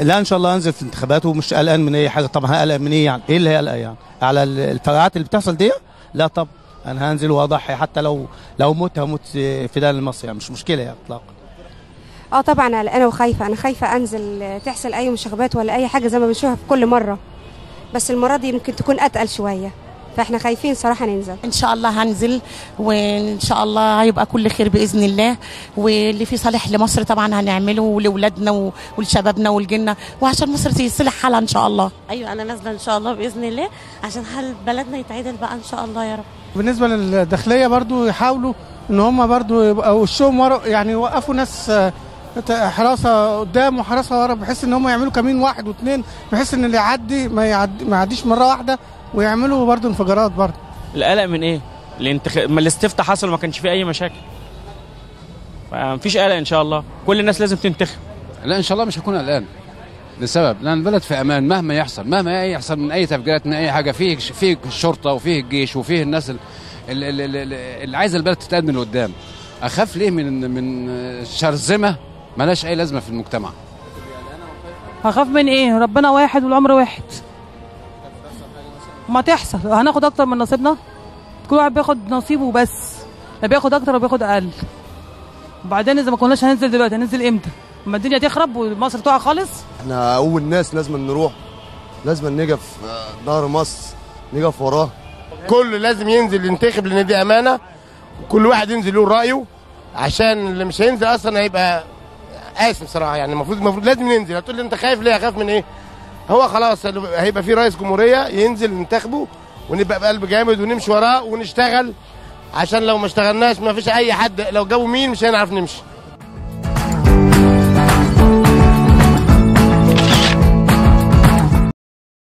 لا ان شاء الله انزل في الانتخابات ومش قلقان من اي حاجه طبعا هقلق من ايه يعني ايه اللي هقلق يعني على ال- الفرقعات اللي بتحصل دي لا طب انا هنزل واضحي حتى لو لو مت هموت فداء لمصر يعني مش مشكله يعني اطلاقا اه طبعا قلقانه وخايفه انا خايفه انزل تحصل اي مشاغبات ولا اي حاجه زي ما بنشوفها في كل مره بس المره دي يمكن تكون اتقل شويه فاحنا خايفين صراحه ننزل ان شاء الله هنزل وان شاء الله هيبقى كل خير باذن الله واللي فيه صالح لمصر طبعا هنعمله ولولادنا و- ولشبابنا ولجيلنا وعشان مصر تصلح حالها ان شاء الله ايوه انا نازله ان شاء الله باذن الله عشان حال بلدنا يتعدل بقى ان شاء الله يا رب بالنسبه للداخليه برضو يحاولوا ان هم برضو يبقى وشهم ورا يعني يوقفوا ناس آه، حراسه قدام وحراسه ورا بحيث ان هم يعملوا كمين واحد واثنين بحيث ان اللي يعدي ما يعدي ما يعديش مره واحده ويعملوا برضو انفجارات برضو القلق من ايه؟ الانتخ... ما الاستفتاء حصل وما كانش فيه اي مشاكل فمفيش قلق ان شاء الله كل الناس لازم تنتخب لا ان شاء الله مش هكون قلقان لسبب لان البلد في امان مهما يحصل مهما يحصل من اي تفجيرات من اي حاجه فيه فيه الشرطه وفيه الجيش وفيه الناس ال- ال- ال- ال- اللي عايزه البلد تتقدم لقدام اخاف ليه من من شرذمه ملهاش اي لازمه في المجتمع هخاف من ايه ربنا واحد والعمر واحد ما تحصل هناخد اكتر من نصيبنا كل واحد بياخد نصيبه بس لا بياخد اكتر ولا بياخد اقل وبعدين اذا ما كناش هننزل دلوقتي هننزل امتى اما الدنيا تخرب ومصر تقع خالص احنا اول ناس لازم نروح لازم نقف آه، ظهر مصر نقف وراه كله لازم ينزل ينتخب لان دي امانه وكل واحد ينزل له رايه عشان اللي مش هينزل اصلا هيبقى قاسم صراحه يعني المفروض المفروض لازم ننزل هتقول لي انت خايف ليه اخاف من ايه هو خلاص هيبقى في رئيس جمهوريه ينزل ننتخبه ونبقى بقلب جامد ونمشي وراه ونشتغل عشان لو ما اشتغلناش ما فيش اي حد لو جابوا مين مش هنعرف نمشي